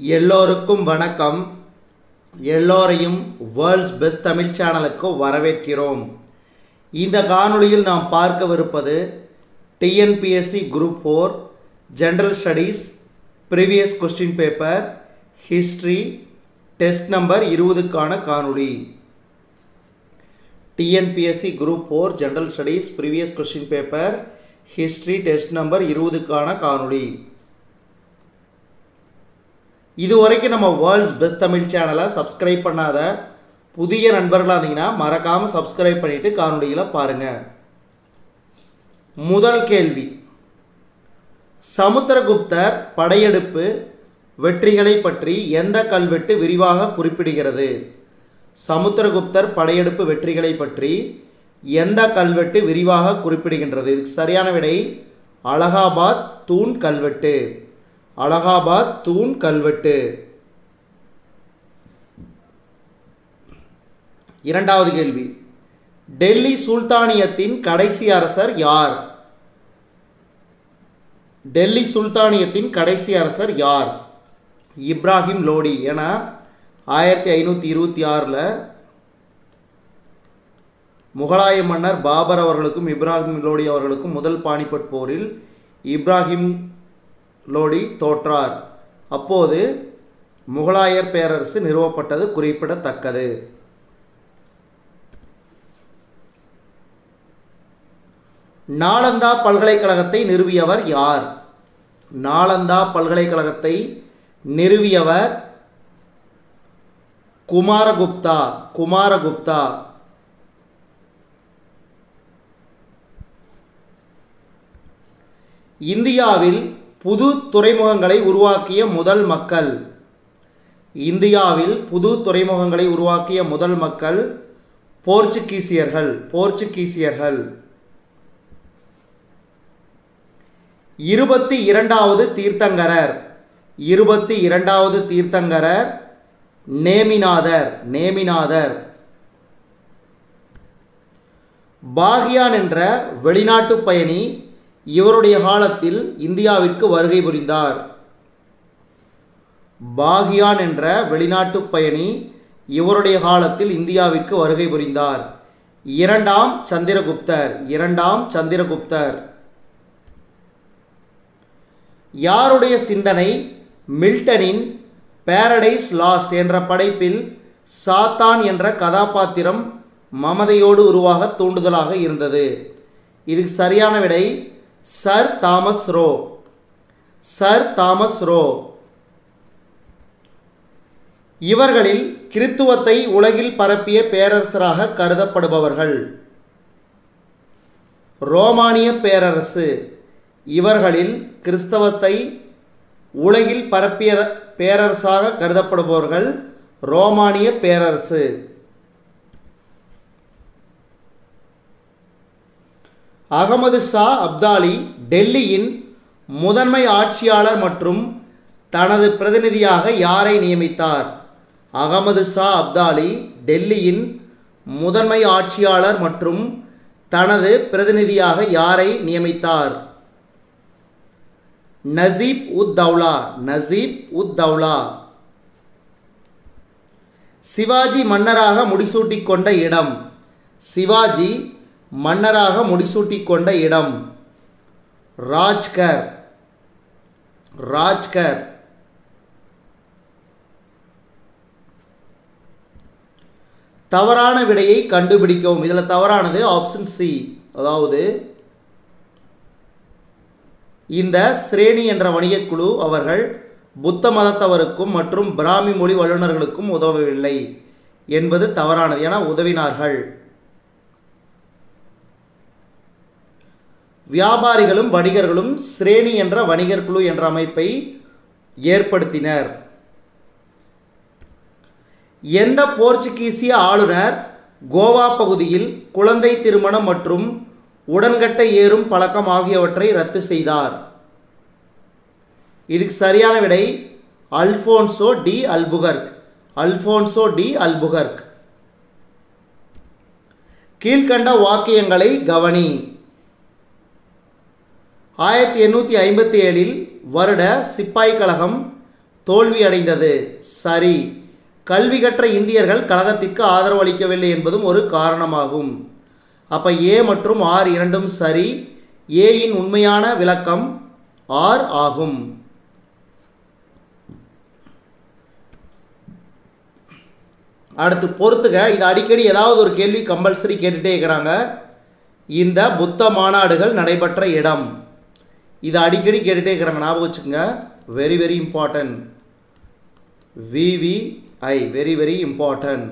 எல்லோருக்கும் வணக்கம் எல்லோரையும் வேர்ல்ட்ஸ் பெஸ்ட் தமிழ் சேனலுக்கு வரவேற்கிறோம் இந்த காணொளியில் நாம் பார்க்கவிருப்பது TNPSC group four general studies previous question paper history test number இருபதுக்கான காணொளி TNPSC group four general studies previous question paper history test number இருபதுக்கான காணொளி இதுவரைக்கும் நம்ம வேர்ல்ட்ஸ் பெஸ்ட் தமிழ் சேனலை சப்ஸ்கிரைப் பண்ணாத புதிய நண்பர்களாக இருந்தீங்கன்னா மறக்காமல் சப்ஸ்கிரைப் பண்ணிவிட்டு காணொளியில் பாருங்கள் முதல் கேள்வி சமுத்திரகுப்தர் படையெடுப்பு வெற்றிகளை பற்றி எந்த கல்வெட்டு விரிவாக குறிப்பிடுகிறது சமுத்திரகுப்தர் படையெடுப்பு வெற்றிகளை பற்றி எந்த கல்வெட்டு விரிவாக குறிப்பிடுகின்றது இதுக்கு சரியான விடை அலகாபாத் தூண் கல்வெட்டு அலகாபாத் தூண் கல்வெட்டு இரண்டாவது கேள்வி டெல்லி சுல்தானியத்தின் கடைசி அரசர் யார் டெல்லி சுல்தானியத்தின் கடைசி அரசர் யார் இப்ராஹிம் லோடி என ஆயிரத்தி ஐநூற்றி இருபத்தி ஆறில் முகலாய மன்னர் பாபர் அவர்களுக்கும் இப்ராஹிம் லோடி அவர்களுக்கும் முதல் பானிபட் போரில் இப்ராஹிம் லோடி தோற்றார் அப்போது முகலாயர் பேரரசு நிறுவப்பட்டது குறிப்பிடத்தக்கது நாலந்தா பல்கலைக்கழகத்தை நிறுவியவர் யார் நாலந்தா பல்கலைக்கழகத்தை நிறுவியவர் குமாரகுப்தா குமாரகுப்தா இந்தியாவில் புது துறைமுகங்களை உருவாக்கிய முதல் மக்கள் இந்தியாவில் புது துறைமுகங்களை உருவாக்கிய முதல் மக்கள் போர்ச்சுகீசியர்கள் போர்ச்சுகீசியர்கள் இருபத்தி இரண்டாவது தீர்த்தங்கரர் இருபத்தி இரண்டாவது தீர்த்தங்கரர் நேமிநாதர் நேமிநாதர் பாகியான் என்ற வெளிநாட்டு பயணி இவருடைய காலத்தில் இந்தியாவிற்கு வருகை புரிந்தார் பாகியான் என்ற வெளிநாட்டு பயணி இவருடைய காலத்தில் இந்தியாவிற்கு வருகை புரிந்தார் இரண்டாம் சந்திரகுப்தர் இரண்டாம் சந்திரகுப்தர் யாருடைய சிந்தனை மில்டனின் பேரடைஸ் லாஸ்ட் என்ற படைப்பில் சாத்தான் என்ற கதாபாத்திரம் மமதையோடு உருவாக தூண்டுதலாக இருந்தது இதுக்கு சரியான விடை sir Thomas Roe sir Thomas Roe இவர்களில் கிறித்துவத்தை உலகில் பரப்பிய பேரரசராக கருதப்படுபவர்கள் ரோமானிய பேரரசு இவர்களில் கிறிஸ்தவத்தை உலகில் பரப்பிய பேரரசாக கருதப்படுபவர்கள் ரோமானிய பேரரசு அகமது ஷா அப்தாலி டெல்லியின் முதன்மை ஆட்சியாளர் மற்றும் தனது பிரதிநிதியாக யாரை நியமித்தார் அகமது ஷா அப்தாலி டெல்லியின் முதன்மை ஆட்சியாளர் மற்றும் தனது பிரதிநிதியாக யாரை நியமித்தார் நசீப் உத் தௌலா நசீப் உத் தௌலா சிவாஜி மன்னராக முடிசூட்டி கொண்ட இடம் சிவாஜி மன்னராக முடிசூட்டி கொண்ட இடம் ராஜ்கர் ராஜ்கர் தவறான விடையை கண்டுபிடிக்கவும் இதில் தவறானது ஆப்ஷன் சி அதாவது இந்த ஸ்ரேணி என்ற வணிகக்குழு அவர்கள் புத்த மதத்தவருக்கும் மற்றும் பிராமி மொழி வல்லுநர்களுக்கும் உதவவில்லை என்பது தவறானது என உதவினார்கள் வியாபாரிகளும் வணிகர்களும் ஸ்ரேணி என்ற வணிகர் குழு என்ற அமைப்பை ஏற்படுத்தினர் எந்த போர்ச்சுகீசிய ஆளுநர் கோவா பகுதியில் குழந்தை திருமணம் மற்றும் உடன்கட்டை ஏறும் பழக்கம் ஆகியவற்றை ரத்து செய்தார் இதுக்கு சரியான விடை Alfonso de Albuquerque Alfonso de Albuquerque கீழ்கண்ட வாக்கியங்களை கவனி ஆயிரத்தி எண்ணூற்றி ஐம்பத்தி ஏழில் வருட சிப்பாய் கழகம் தோல்வி அடைந்தது சரி கல்வி கற்ற இந்தியர்கள் கழகத்திற்கு ஆதரவு அளிக்கவில்லை என்பதும் ஒரு காரணமாகும் அப்போ ஏ மற்றும் ஆர் இரண்டும் சரி ஏயின் உண்மையான விளக்கம் ஆர் ஆகும் அடுத்து பொறுத்துக இது அடிக்கடி ஏதாவது ஒரு கேள்வி கம்பல்சரி கேட்டுகிட்டே இருக்கிறாங்க இந்த புத்த மாநாடுகள் நடைபெற்ற இடம் இது அடிக்கடி கேட்டுகிட்டே இருக்கிறாங்க ஞாபகம் வச்சுக்கோங்க very very important VVI very very important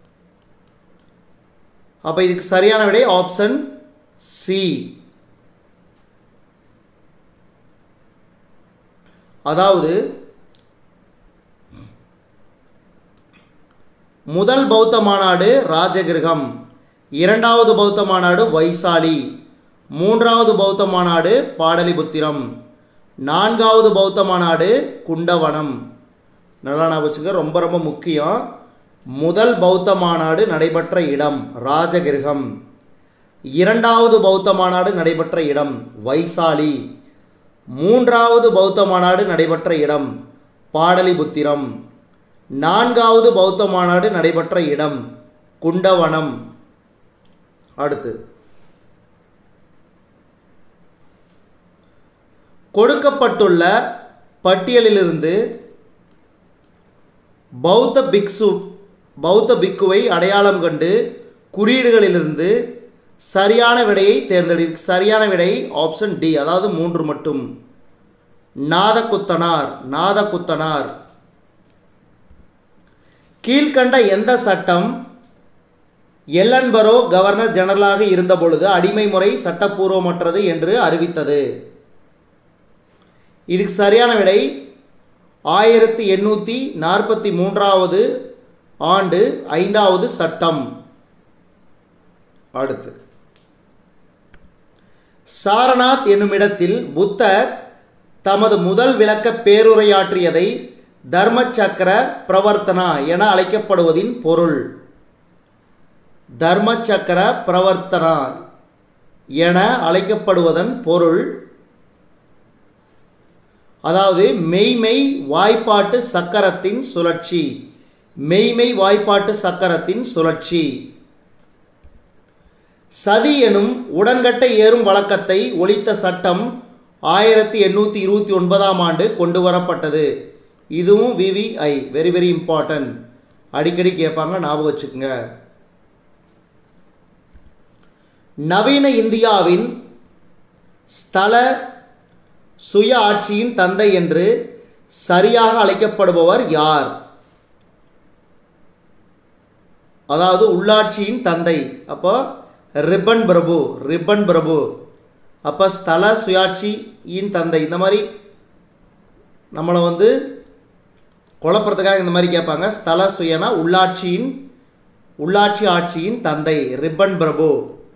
அப்போ இதுக்கு சரியான விடை ஆப்ஷன் சி அதாவது முதல் பௌத்த மாநாடு ராஜகிருகம் இரண்டாவது பௌத்த மாநாடு வைசாலி மூன்றாவது பௌத்த மாநாடு பாடலிபுத்திரம் நான்காவது பௌத்த மாநாடு குண்டவனம் நல்லா நான் வச்சுக்க ரொம்ப ரொம்ப முக்கியம் முதல் பௌத்த மாநாடு நடைபெற்ற இடம் ராஜகிருகம் இரண்டாவது பௌத்த மாநாடு நடைபெற்ற இடம் வைசாலி மூன்றாவது பௌத்த மாநாடு நடைபெற்ற இடம் பாடலிபுத்திரம் நான்காவது பௌத்த மாநாடு நடைபெற்ற இடம் குண்டவனம் அடுத்து கொடுக்கப்பட்டுள்ள பட்டியலிலிருந்து பௌத்த பிக்சு பௌத்த பிக்குவை அடையாளம் கண்டு குறியீடுகளிலிருந்து சரியான விடையை தேர்ந்தெடு சரியான விடை ஆப்ஷன் டி அதாவது மூன்று மட்டும் நாதகுத்தனார் நாதகுத்தனார் கீழ்கண்ட எந்த சட்டம் எல்லன்பரோ கவர்னர் ஜெனரலாக இருந்தபொழுது அடிமை முறை சட்டப்பூர்வமற்றது என்று அறிவித்தது இதுக்கு சரியான விடை ஆயிரத்தி எண்ணூற்றி நாற்பத்தி மூன்றாவது ஆண்டு ஐந்தாவது சட்டம் அடுத்து சாரநாத் என்னும் இடத்தில் புத்தர் தமது முதல் விளக்க பேருரையாற்றியதை தர்மச்சக்கர பிரவர்த்தனா என அழைக்கப்படுவதின் பொருள் தர்மச்சக்கர பிரவர்த்தனா என அழைக்கப்படுவதன் பொருள் அதாவது மெய்மெய் வாய்ப்பாட்டு சக்கரத்தின் சுழற்சி மெய்மெய் வாய்ப்பாட்டு சக்கரத்தின் சுழற்சி சதி எனும் உடன்கட்டை ஏறும் வழக்கத்தை ஒழித்த சட்டம் ஆயிரத்தி எண்ணூற்றி இருபத்தி ஒன்பதாம் ஆண்டு கொண்டு வரப்பட்டது இதுவும் விவிஐ வெரி வெரி இம்பார்ட்டன்ட் அடிக்கடி கேட்பாங்க ஞாபகம் வச்சுக்கோங்க நவீன இந்தியாவின் ஸ்தல சுய ஆட்சியின் தந்தை என்று சரியாக அழைக்கப்படுபவர் யார் அதாவது உள்ளாட்சியின் தந்தை அப்போ ரிப்பன் பிரபு ரிப்பன் பிரபு அப்போ ஸ்தல சுயாட்சியின் தந்தை இந்த மாதிரி நம்மளை வந்து குழப்பறதுக்காக இந்த மாதிரி கேட்பாங்க ஸ்தல சுயனா உள்ளாட்சியின் உள்ளாட்சி ஆட்சியின் தந்தை ரிப்பன் பிரபு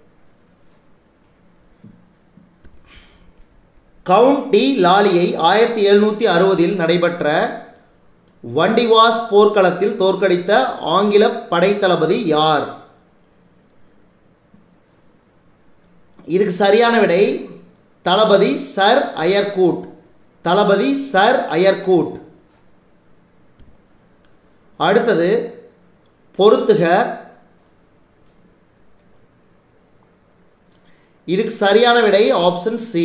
கவுண்ட் டி லாலியை ஆயிரத்தி எழுநூற்றி அறுபதில் நடைபெற்ற வண்டிவாஸ் போர்க்களத்தில் தோற்கடித்த ஆங்கில படைத்தளபதி யார் இதுக்கு சரியான விடை தளபதி சர் அயர்கூட் தளபதி சர் அயர்கூட் அடுத்தது பொறுத்துக இதுக்கு சரியான விடை ஆப்ஷன் சி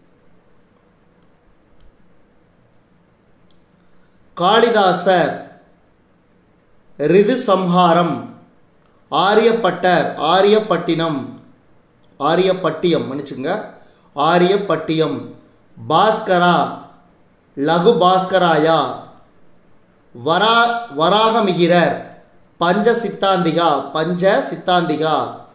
காளிதாசர் ரிது சம்ஹாரம் ஆரியப்பட்டர் ஆரியப்பட்டினம் ஆரியப்பட்டியம் மன்னிச்சுங்க ஆரியப்பட்டியம் பாஸ்கரா லகு பாஸ்கராயா வரா வராகமிகிரர் பஞ்ச சித்தாந்திகா பஞ்ச சித்தாந்திகா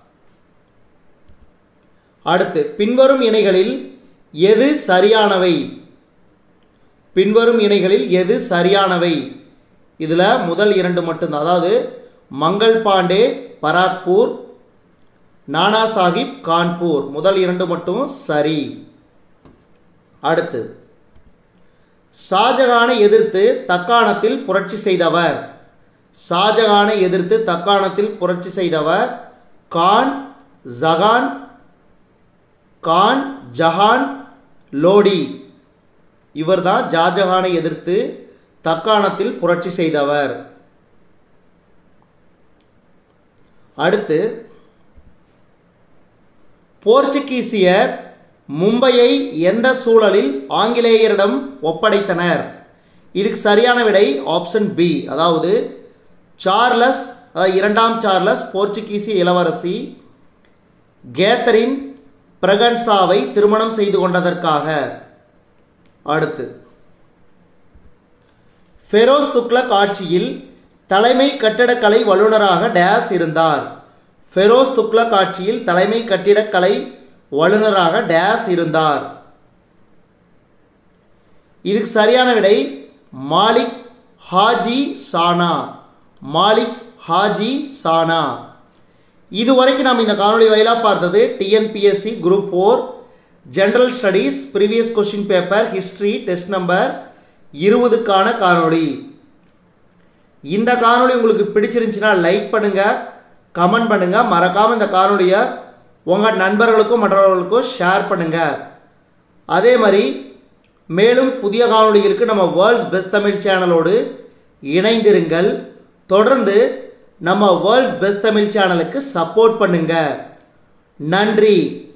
அடுத்து பின்வரும் இணைகளில் எது சரியானவை பின்வரும் இணைகளில் எது சரியானவை இதில் முதல் இரண்டு மட்டும்தான் அதாவது மங்கள் பாண்டே பராக்பூர் நானா சாஹிப் கான்பூர் முதல் இரண்டு மட்டும் சரி அடுத்து ஷாஜகானை எதிர்த்து தக்காணத்தில் புரட்சி செய்தவர் ஷாஜகானை எதிர்த்து தக்காணத்தில் புரட்சி செய்தவர் கான் ஜகான் கான் ஜஹான் லோடி இவர்தான் ஷாஜஹானை எதிர்த்து தக்காணத்தில் புரட்சி செய்தவர் அடுத்து போர்ச்சுகீசியர் மும்பையை எந்த சூழலில் ஆங்கிலேயரிடம் ஒப்படைத்தனர் இதுக்கு சரியான விடை ஆப்ஷன் பி அதாவது சார்லஸ் அதாவது இரண்டாம் சார்லஸ் போர்ச்சுகீசிய இளவரசி கேத்தரின் பிரகன்சாவை திருமணம் செய்து கொண்டதற்காக அடுத்து ஃபெரோஸ் துக்ளக் ஆட்சியில் தலைமை கட்டிடக்கலை வல்லுநராக டேஸ் இருந்தார் ஃபெரோஸ் துக்ளக் ஆட்சியில் தலைமை கட்டிடக்கலை வல்லுநராக டேஸ் இருந்தார் இதுக்கு சரியான விடை மாலிக் ஹாஜி சானா மாலிக் ஹாஜி சானா இதுவரைக்கும் நாம் இந்த காணொளி வாயிலாக பார்த்தது TNPSC group four general studies previous question paper history test number இருபதுக்கான காணொளி இந்த காணொளி உங்களுக்கு பிடிச்சிருந்துச்சுன்னா லைக் பண்ணுங்கள் கமெண்ட் பண்ணுங்கள் மறக்காமல் இந்த காணொளியை உங்கள் நண்பர்களுக்கும் மற்றவர்களுக்கும் ஷேர் பண்ணுங்கள் அதே மாதிரி மேலும் புதிய காணொளிகளுக்கு நம்ம வேர்ல்ட்ஸ் பெஸ்ட் தமிழ் சேனலோடு இணைந்திருங்கள் தொடர்ந்து நம்ம வேர்ல்ட்ஸ் பெஸ்ட் தமிழ் சேனலுக்கு சப்போர்ட் பண்ணுங்கள் நன்றி